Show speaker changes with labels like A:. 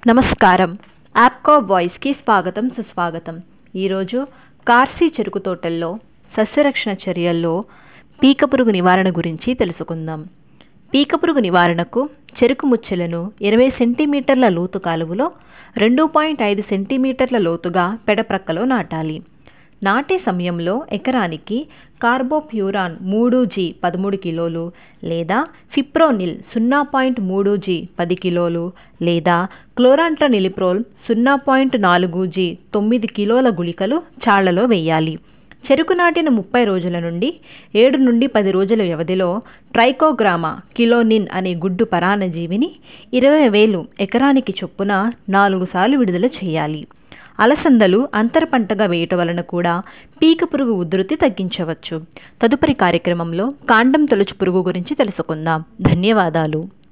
A: నమస్కారం యాప్కో వాయిస్కి స్వాగతం సుస్వాగతం ఈరోజు కార్సీ చెరుకు తోటల్లో సస్యరక్షణ చర్యల్లో పీకపురుగు నివారణ గురించి తెలుసుకుందాం పీకపురుగు నివారణకు చెరుకు ముచ్చెలను ఇరవై సెంటీమీటర్ల లోతు కాలువలో రెండు పాయింట్ ఐదు సెంటీమీటర్ల లోతుగా పెడప్రక్కలో నాటాలి నాటే సమయంలో ఎకరానికి కార్బోప్యూరాన్ మూడు జీ పదమూడు కిలోలు లేదా ఫిప్రోనిల్ సున్నా పాయింట్ మూడు జీ పది కిలోలు లేదా క్లోరాంట్రనిలిప్రోల్ సున్నా పాయింట్ నాలుగు జీ తొమ్మిది కిలోల గుళికలు చాళ్లలో వేయాలి చెరుకు నాటిన ముప్పై రోజుల నుండి ఏడు నుండి పది రోజుల వ్యవధిలో ట్రైకోగ్రామా కిలోనిన్ అనే గుడ్డు పరాన్నజీవిని ఇరవై వేలు ఎకరానికి చొప్పున నాలుగు సార్లు విడుదల చేయాలి అలసందలు అంతర పంటగా వేయటం వలన కూడా పీక పురుగు ఉధృతి తగ్గించవచ్చు తదుపరి కార్యక్రమంలో కాండం తొలచు పురుగు గురించి తెలుసుకుందాం ధన్యవాదాలు